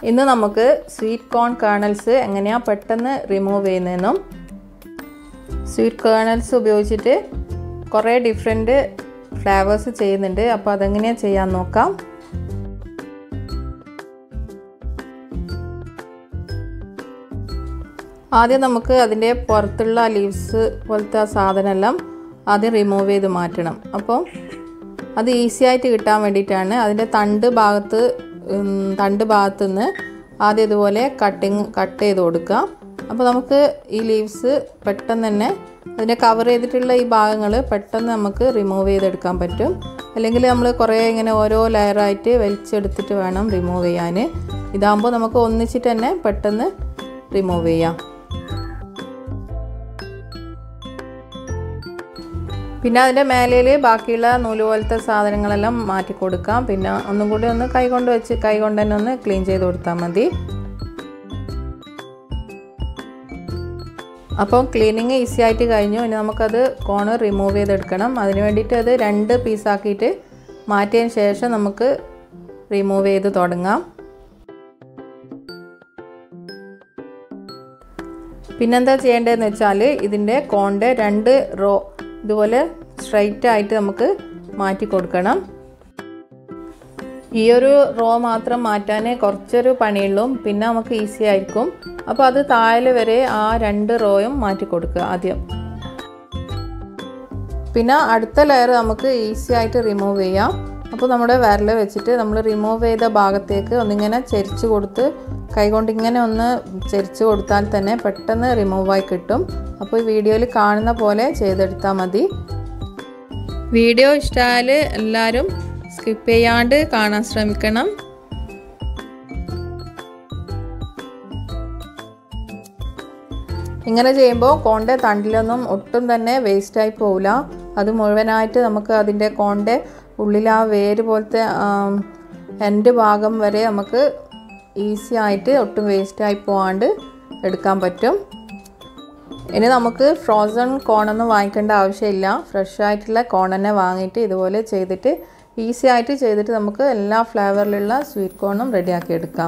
ഇന്ന് നമുക്ക് sweet corn Colonel's എങ്ങനെയാണ് പെട്ടെന്ന് റിമൂവ് ചെയ്യുന്നതെന്നും സ്വീറ്റ് കേണൽസ് ഉപയോഗിച്ചിട്ട് കുറേ ഡിഫറെൻറ്റ് ഫ്ലേവേഴ്സ് ചെയ്യുന്നുണ്ട് അപ്പോൾ അതെങ്ങനെയാണ് ചെയ്യാൻ നോക്കാം ആദ്യം നമുക്ക് അതിൻ്റെ പുറത്തുള്ള ലീവ്സ് പോലത്തെ ആ സാധനമെല്ലാം ആദ്യം റിമൂവ് ചെയ്ത് മാറ്റണം അപ്പോൾ അത് ഈസി ആയിട്ട് കിട്ടാൻ വേണ്ടിയിട്ടാണ് അതിൻ്റെ തണ്ട് ഭാഗത്ത് തണ്ട് ഭാഗത്തു നിന്ന് ആദ്യം ഇതുപോലെ കട്ടിങ് കട്ട് ചെയ്ത് കൊടുക്കുക അപ്പോൾ നമുക്ക് ഈ ലീവ്സ് പെട്ടെന്ന് തന്നെ അതിനെ കവർ ചെയ്തിട്ടുള്ള ഈ ഭാഗങ്ങൾ പെട്ടെന്ന് നമുക്ക് റിമൂവ് ചെയ്തെടുക്കാൻ പറ്റും അല്ലെങ്കിൽ നമ്മൾ കുറേ ഇങ്ങനെ ഓരോ ലെയറായിട്ട് വലിച്ചെടുത്തിട്ട് വേണം റിമൂവ് ചെയ്യാൻ ഇതാകുമ്പോൾ നമുക്ക് ഒന്നിച്ചിട്ട് തന്നെ പെട്ടെന്ന് റിമൂവ് ചെയ്യാം പിന്നെ അതിൻ്റെ മേലയിൽ ബാക്കിയുള്ള നൂല് പോലത്തെ സാധനങ്ങളെല്ലാം മാറ്റി കൊടുക്കാം പിന്നെ ഒന്നും കൂടി ഒന്ന് കൈ കൊണ്ട് വെച്ച് കൈ കൊണ്ട് തന്നെ ഒന്ന് ക്ലീൻ ചെയ്ത് കൊടുത്താൽ മതി അപ്പം ക്ലീനിങ് ഈസി ആയിട്ട് കഴിഞ്ഞു ഇനി നമുക്കത് കോണ് റിമൂവ് ചെയ്തെടുക്കണം അതിന് വേണ്ടിയിട്ട് അത് രണ്ട് പീസാക്കിയിട്ട് മാറ്റിയതിന് ശേഷം നമുക്ക് റിമൂവ് ചെയ്ത് തുടങ്ങാം പിന്നെന്താ ചെയ്യേണ്ടതെന്ന് വെച്ചാൽ ഇതിൻ്റെ കോണിൻ്റെ രണ്ട് റോ ഇതുപോലെ സ്ട്രൈറ്റ് ആയിട്ട് നമുക്ക് മാറ്റി കൊടുക്കണം ഈ ഒരു റോ മാത്രം മാറ്റാൻ കുറച്ചൊരു പണിയുള്ളൂ പിന്നെ നമുക്ക് ഈസി ആയിരിക്കും അപ്പോൾ അത് താഴെ വരെ ആ രണ്ട് റോയും മാറ്റി കൊടുക്കുക ആദ്യം പിന്നെ അടുത്ത ലെയർ നമുക്ക് ഈസി ആയിട്ട് റിമൂവ് ചെയ്യാം അപ്പോൾ നമ്മുടെ വിരൽ വെച്ചിട്ട് നമ്മൾ റിമൂവ് ചെയ്ത ഭാഗത്തേക്ക് ഒന്നിങ്ങനെ ചെരിച്ച് കൊടുത്ത് കൈകൊണ്ട് ഇങ്ങനെ ഒന്ന് ചെരിച്ച് കൊടുത്താൽ തന്നെ പെട്ടെന്ന് റിമൂവായി കിട്ടും അപ്പോൾ ഈ വീഡിയോയിൽ കാണുന്ന പോലെ ചെയ്തെടുത്താൽ മതി വീഡിയോ ഇഷ്ടമായാൽ എല്ലാവരും സ്കിപ്പ് ചെയ്യാണ്ട് കാണാൻ ശ്രമിക്കണം ഇങ്ങനെ ചെയ്യുമ്പോൾ കോണിൻ്റെ തണ്ടിലൊന്നും ഒട്ടും തന്നെ വേസ്റ്റായി പോവില്ല അത് മുഴുവനായിട്ട് നമുക്ക് അതിൻ്റെ കോണിൻ്റെ ഉള്ളിൽ ആ വേര് പോലത്തെ എൻ്റെ ഭാഗം വരെ നമുക്ക് ഈസി ആയിട്ട് ഒട്ടും വേസ്റ്റായി പോകാണ്ട് എടുക്കാൻ പറ്റും ഇനി നമുക്ക് ഫ്രോസൺ കോണൊന്നും വാങ്ങിക്കേണ്ട ആവശ്യമില്ല ഫ്രഷ് ആയിട്ടുള്ള കോൺ തന്നെ വാങ്ങിയിട്ട് ഇതുപോലെ ചെയ്തിട്ട് ഈസി ആയിട്ട് ചെയ്തിട്ട് നമുക്ക് എല്ലാ ഫ്ലേവറിലുള്ള സ്വീറ്റ് കോണും റെഡിയാക്കി എടുക്കാം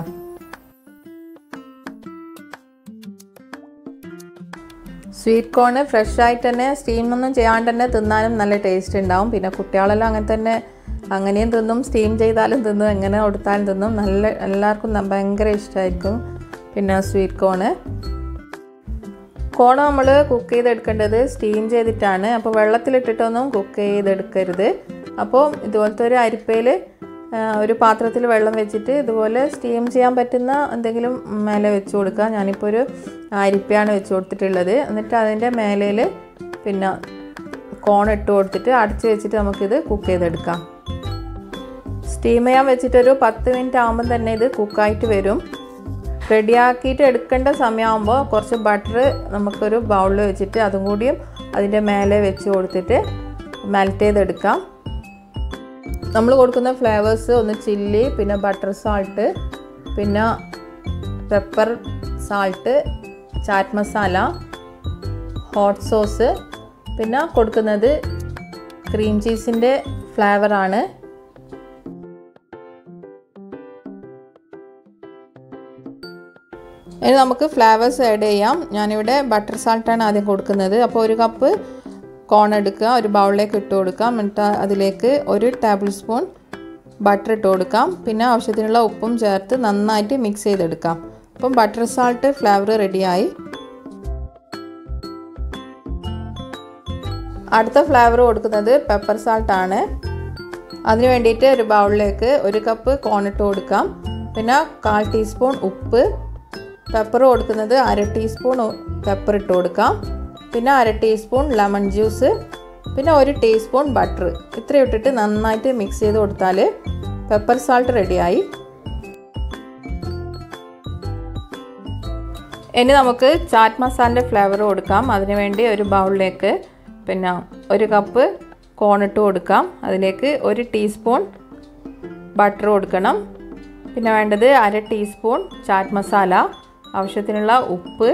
സ്വീറ്റ് കോണ് ഫ്രഷ് ആയിട്ട് തന്നെ സ്റ്റീമൊന്നും ചെയ്യാണ്ട് തന്നെ തിന്നാനും നല്ല ടേസ്റ്റ് ഉണ്ടാവും പിന്നെ കുട്ടികളെല്ലാം അങ്ങനെ തന്നെ അങ്ങനെയും തിന്നും സ്റ്റീം ചെയ്താലും തിന്നും എങ്ങനെ കൊടുത്താലും തിന്നും നല്ല എല്ലാവർക്കും ഭയങ്കര ഇഷ്ടമായിരിക്കും പിന്നെ സ്വീറ്റ് കോണ് കോൺ നമ്മൾ കുക്ക് ചെയ്തെടുക്കേണ്ടത് സ്റ്റീം ചെയ്തിട്ടാണ് അപ്പോൾ വെള്ളത്തിലിട്ടിട്ടൊന്നും കുക്ക് ചെയ്തെടുക്കരുത് അപ്പോൾ ഇതുപോലത്തെ ഒരു അരിപ്പയിൽ ഒരു പാത്രത്തിൽ വെള്ളം വെച്ചിട്ട് ഇതുപോലെ സ്റ്റീം ചെയ്യാൻ പറ്റുന്ന എന്തെങ്കിലും മേലെ വെച്ച് കൊടുക്കുക ഞാനിപ്പോൾ ഒരു അരിപ്പയാണ് വെച്ച് കൊടുത്തിട്ടുള്ളത് എന്നിട്ട് അതിൻ്റെ മേലയിൽ പിന്നെ കോൺ ഇട്ട് കൊടുത്തിട്ട് അടച്ച് വെച്ചിട്ട് നമുക്കിത് കുക്ക് ചെയ്തെടുക്കാം സ്റ്റീം ചെയ്യാൻ വെച്ചിട്ടൊരു പത്ത് മിനിറ്റ് ആകുമ്പം തന്നെ ഇത് കുക്കായിട്ട് വരും റെഡിയാക്കിയിട്ട് എടുക്കേണ്ട സമയമാകുമ്പോൾ കുറച്ച് ബട്ടർ നമുക്കൊരു ബൗളിൽ വെച്ചിട്ട് അതും കൂടിയും അതിൻ്റെ മേലെ വെച്ച് കൊടുത്തിട്ട് മെൽറ്റ് ചെയ്തെടുക്കാം നമ്മൾ കൊടുക്കുന്ന ഫ്ലേവേഴ്സ് ഒന്ന് ചില്ലി പിന്നെ ബട്ടർ സാൾട്ട് പിന്നെ pepper salt chaat masala hot sauce പിന്നെ കൊടുക്കുന്നത് ക്രീം ചീസിൻ്റെ ഫ്ലേവറാണ് ഇനി നമുക്ക് ഫ്ലേവേഴ്സ് ആഡ് ചെയ്യാം ഞാനിവിടെ ബട്ടർ സാൾട്ടാണ് ആദ്യം കൊടുക്കുന്നത് അപ്പോൾ ഒരു കപ്പ് കോൺ എടുക്കുക ഒരു ബൗളിലേക്ക് ഇട്ട് കൊടുക്കാം എന്നിട്ട് അതിലേക്ക് ഒരു ടേബിൾ സ്പൂൺ ബട്ടർ ഇട്ട് കൊടുക്കാം പിന്നെ ആവശ്യത്തിനുള്ള ഉപ്പും ചേർത്ത് നന്നായിട്ട് മിക്സ് ചെയ്തെടുക്കാം അപ്പം ബട്ടർ സാൾട്ട് ഫ്ലേവർ റെഡിയായി അടുത്ത ഫ്ലേവർ കൊടുക്കുന്നത് പെപ്പർ സാൾട്ടാണ് അതിന് വേണ്ടിയിട്ട് ഒരു ബൗളിലേക്ക് ഒരു കപ്പ് കോൺ ഇട്ട് കൊടുക്കാം പിന്നെ കാൽ ടീസ്പൂൺ ഉപ്പ് പെപ്പർ കൊടുക്കുന്നത് അര ടീസ്പൂൺ പെപ്പർ ഇട്ട് കൊടുക്കാം പിന്നെ അര ടീസ്പൂൺ ലെമൺ ജ്യൂസ് പിന്നെ ഒരു ടീസ്പൂൺ ബട്ടർ ഇത്ര ഇട്ടിട്ട് നന്നായിട്ട് മിക്സ് ചെയ്ത് കൊടുത്താൽ പെപ്പർ സാൾട്ട് റെഡിയായി ഇനി നമുക്ക് ചാറ്റ് മസാലൻ്റെ ഫ്ലേവർ കൊടുക്കാം അതിനുവേണ്ടി ഒരു ബൗളിലേക്ക് പിന്നെ ഒരു കപ്പ് കോണിട്ട് കൊടുക്കാം അതിലേക്ക് ഒരു ടീസ്പൂൺ ബട്ടർ കൊടുക്കണം പിന്നെ വേണ്ടത് അര ടീസ്പൂൺ ചാറ്റ് മസാല ആവശ്യത്തിനുള്ള ഉപ്പ്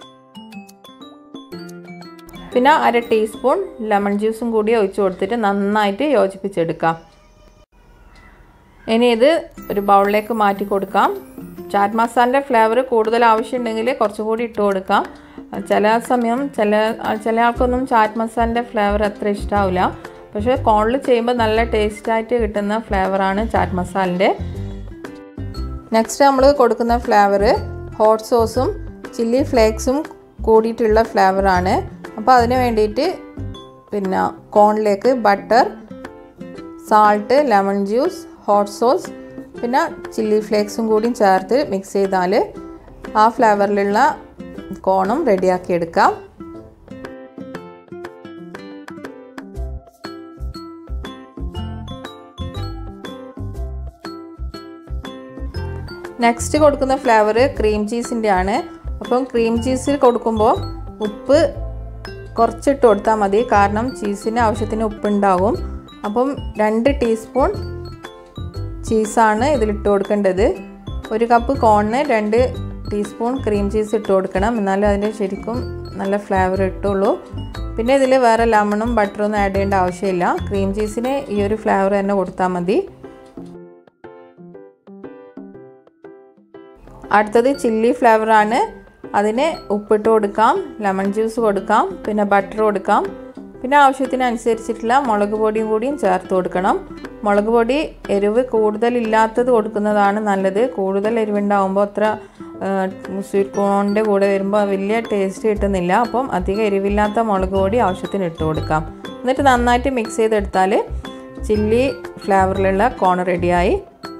പിന്നെ അര ടീസ്പൂൺ ലെമൺ ജ്യൂസും കൂടി ഒഴിച്ച് കൊടുത്തിട്ട് നന്നായിട്ട് യോജിപ്പിച്ചെടുക്കാം ഇനി ഇത് ഒരു ബൗളിലേക്ക് മാറ്റി കൊടുക്കാം ചാറ്റ് മസാലൻ്റെ ഫ്ലേവർ കൂടുതൽ ആവശ്യമുണ്ടെങ്കിൽ കുറച്ചുകൂടി ഇട്ട് കൊടുക്കാം ചില സമയം ചില ചില ആൾക്കൊന്നും ചാറ്റ് മസാലൻ്റെ ഫ്ലേവർ അത്ര ഇഷ്ടാവില്ല പക്ഷേ കോണിൽ ചെയ്യുമ്പോൾ നല്ല ടേസ്റ്റായിട്ട് കിട്ടുന്ന ഫ്ലേവറാണ് ചാറ്റ് മസാലൻ്റെ നെക്സ്റ്റ് നമ്മൾ കൊടുക്കുന്ന ഫ്ലേവർ ഹോട്ട് സോസും ചില്ലി ഫ്ലേക്സും കൂടിയിട്ടുള്ള ഫ്ലേവറാണ് അപ്പോൾ അതിന് വേണ്ടിയിട്ട് പിന്നെ കോണിലേക്ക് butter salt lemon juice hot sauce പിന്നെ ചില്ലി ഫ്ലേക്സും കൂടി ചേർത്ത് മിക്സ് ചെയ്താൽ ആ ഫ്ലേവറിലുള്ള കോണും റെഡിയാക്കി എടുക്കാം നെക്സ്റ്റ് കൊടുക്കുന്ന ഫ്ലേവർ ക്രീം ചീസിൻ്റെ ആണ് അപ്പം ക്രീം ചീസിൽ കൊടുക്കുമ്പോൾ ഉപ്പ് കുറച്ചിട്ട് കൊടുത്താൽ മതി കാരണം ചീസിന് ആവശ്യത്തിന് ഉപ്പുണ്ടാകും അപ്പം രണ്ട് ടീസ്പൂൺ ചീസാണ് ഇതിലിട്ട് കൊടുക്കേണ്ടത് ഒരു കപ്പ് കോണിന് രണ്ട് ടീസ്പൂൺ ക്രീം ചീസ് ഇട്ട് കൊടുക്കണം എന്നാലും അതിൻ്റെ ശരിക്കും നല്ല ഫ്ലേവർ കിട്ടുള്ളൂ പിന്നെ ഇതിൽ വേറെ ലെമണും ബട്ടറും ഒന്നും ആഡ് ചെയ്യേണ്ട ആവശ്യമില്ല ക്രീം ചീസിന് ഈ ഒരു ഫ്ലേവർ തന്നെ കൊടുത്താൽ മതി അടുത്തത് ചില്ലി ഫ്ലേവറാണ് അതിന് ഉപ്പിട്ട് കൊടുക്കാം ലെമൺ ജ്യൂസ് കൊടുക്കാം പിന്നെ ബട്ടർ കൊടുക്കാം പിന്നെ ആവശ്യത്തിനനുസരിച്ചിട്ടുള്ള മുളക് പൊടിയും കൂടിയും ചേർത്ത് കൊടുക്കണം മുളക് പൊടി എരിവ് കൂടുതലില്ലാത്തത് കൊടുക്കുന്നതാണ് നല്ലത് കൂടുതൽ എരിവുണ്ടാകുമ്പോൾ അത്ര സ്വീറ്റ് കോണിൻ്റെ കൂടെ വരുമ്പോൾ വലിയ ടേസ്റ്റ് കിട്ടുന്നില്ല അപ്പം അധികം എരിവില്ലാത്ത മുളക് പൊടി ആവശ്യത്തിന് ഇട്ട് കൊടുക്കാം എന്നിട്ട് നന്നായിട്ട് മിക്സ് ചെയ്തെടുത്താൽ ചില്ലി ഫ്ലേവറിലുള്ള കോൺ റെഡിയായി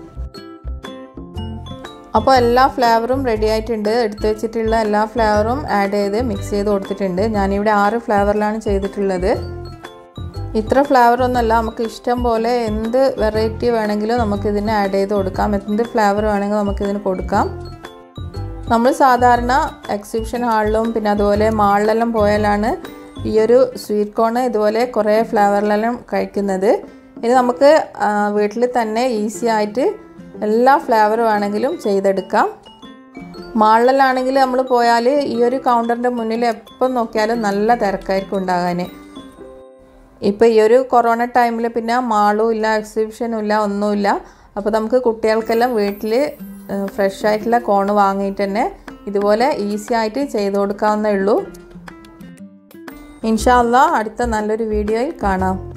അപ്പോൾ എല്ലാ ഫ്ലേവറും റെഡി ആയിട്ടുണ്ട് എടുത്തു വെച്ചിട്ടുള്ള എല്ലാ ഫ്ലേവറും ആഡ് ചെയ്ത് മിക്സ് ചെയ്ത് കൊടുത്തിട്ടുണ്ട് ഞാനിവിടെ ആറ് ഫ്ലേവറിലാണ് ചെയ്തിട്ടുള്ളത് ഇത്ര ഫ്ലേവർ ഒന്നല്ല നമുക്ക് ഇഷ്ടം പോലെ എന്ത് വെറൈറ്റി വേണമെങ്കിലും നമുക്ക് ഇതിന് ആഡ് ചെയ്ത് കൊടുക്കാം എന്ത് ഫ്ലേവർ വേണമെങ്കിലും നമുക്കിതിന് കൊടുക്കാം നമ്മൾ സാധാരണ എക്സിബിഷൻ ഹാളിലും പിന്നെ അതുപോലെ മാളിലെല്ലാം പോയാലാണ് ഈ ഒരു സ്വീറ്റ് കോൺ ഇതുപോലെ കുറേ ഫ്ലേവറിലെല്ലാം കഴിക്കുന്നത് ഇത് നമുക്ക് വീട്ടിൽ തന്നെ ഈസി ആയിട്ട് എല്ലാ ഫ്ലേവർ വേണമെങ്കിലും ചെയ്തെടുക്കാം മാളിലാണെങ്കിൽ നമ്മൾ പോയാൽ ഈ ഒരു കൗണ്ടറിൻ്റെ മുന്നിൽ എപ്പം നോക്കിയാലും നല്ല തിരക്കായിരിക്കും ഉണ്ടാകാൻ ഇപ്പോൾ ഈ ഒരു കൊറോണ ടൈമിൽ പിന്നെ മാളും ഇല്ല എക്സിബിഷനും ഇല്ല ഒന്നുമില്ല അപ്പോൾ നമുക്ക് കുട്ടികൾക്കെല്ലാം വീട്ടിൽ ഫ്രഷ് ആയിട്ടുള്ള കോണ് വാങ്ങിയിട്ട് തന്നെ ഇതുപോലെ ഈസി ആയിട്ട് ചെയ്ത് കൊടുക്കാവുന്നേ ഉള്ളൂ ഇൻഷാല്ല അടുത്ത നല്ലൊരു വീഡിയോയിൽ കാണാം